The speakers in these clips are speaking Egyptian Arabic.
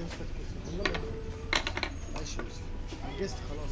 ماشي يا يوسف عجزت خلاص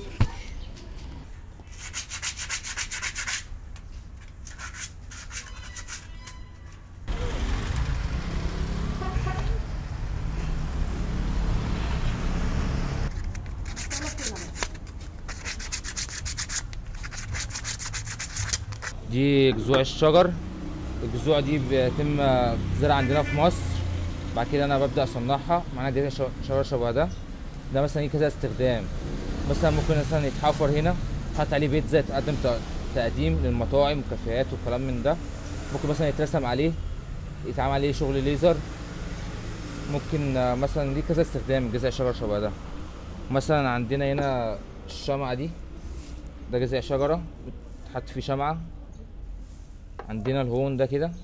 دي جذوع الشجر الجذوع دي بيتم تزرع عندنا في مصر بعد كده انا ببدا اصنعها معانا جذع ش- شجر شبه ده ده مثلا ليه كذا استخدام مثلا ممكن مثلا يتحفر هنا حط عليه بيتزا يتقدم ت- تقديم للمطاعم والكافيهات والكلام من ده ممكن مثلا يترسم عليه يتعمل عليه شغل ليزر ممكن آه، مثلا ليه كذا استخدام جذع شجر شبه ده مثلا عندنا هنا الشمعة دي ده جذع شجرة بتحط فيه شمعة عندنا الهون ده كده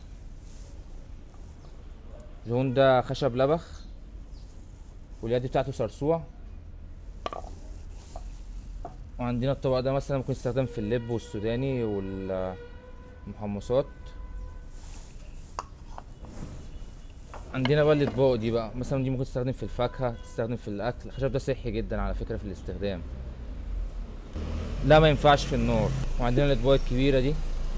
الهون ده خشب لبخ واليد بتاعته صرصوع وعندنا الطبق ده مثلا ممكن يستخدم في اللب والسوداني والمحمصات عندنا بقى الاطباق دي بقى مثلا دي ممكن تستخدم في الفاكهة تستخدم في الاكل الخشب ده صحي جدا على فكرة في الاستخدام لا ما ينفعش في النار وعندنا الاطباق الكبيرة دي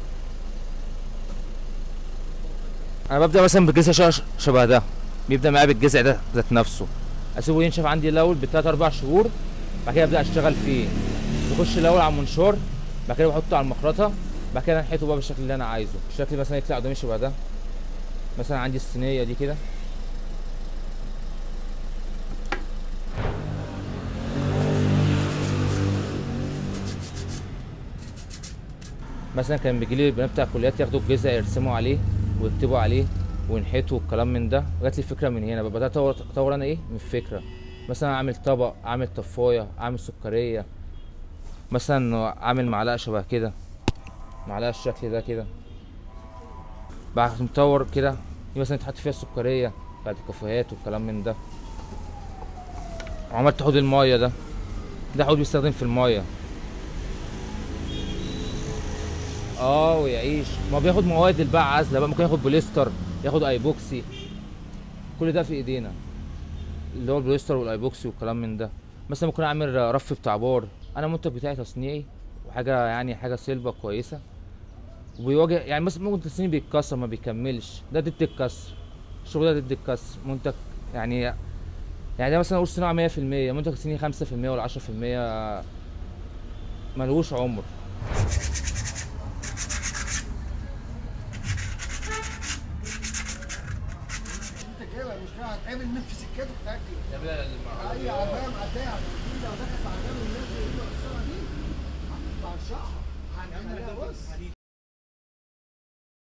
انا ببدا مثلا بالجذع ش- شبه ده بيبدا معايا بالجذع ده ذات نفسه اسيبه ينشف عندي الاول بتلات اربع شهور بعد كده ابدا اشتغل فيه بخش الاول على المنشار بعد كده بحطه على المخرطه بعد كده انحته بقى بالشكل اللي انا عايزه الشكل مثلا يطلع قدامي شبه ده مثلا عندي الصينيه دي كده مثلا كان بيجي لي البنات بتاع الكليات ياخدوا الجزء يرسموا عليه ويكتبوا عليه وينحتوا والكلام من ده جات لي الفكره من هنا بدات اطور اطور انا ايه من الفكره مثلا اعمل طبق اعمل طفايه اعمل سكريه مثلا اعمل معلقه شبه كده معلقه الشكل ده كده بعد مطور كده دي مثلا تحط فيها السكريه بتاعت الكافيهات والكلام من ده وعملت حوض المايه ده ده حوض بيستخدم في المايه اه ويعيش ما بياخد مواد الباع عازله بقى ممكن ياخد بوليستر ياخد ايبوكسي كل ده في ايدينا اللي هو البوليستر والايبوكسي والكلام من ده مثلا ممكن اعمل رف بتاع بار انا المنتج بتاعي تصنيعي وحاجه يعني حاجه سيلبه كويسه وبيواجه يعني مثلا ممكن تصنيع بيتكسر ما بيكملش ده ضد الكسر الشغل ده ضد الكسر منتج يعني يعني ده مثلا اقول صناعه 100% منتج تصنيعي 5% ولا 10% ملوش عمر انت كده مش كده هتقابل مين في سكته تاكل اي عفام هتعمل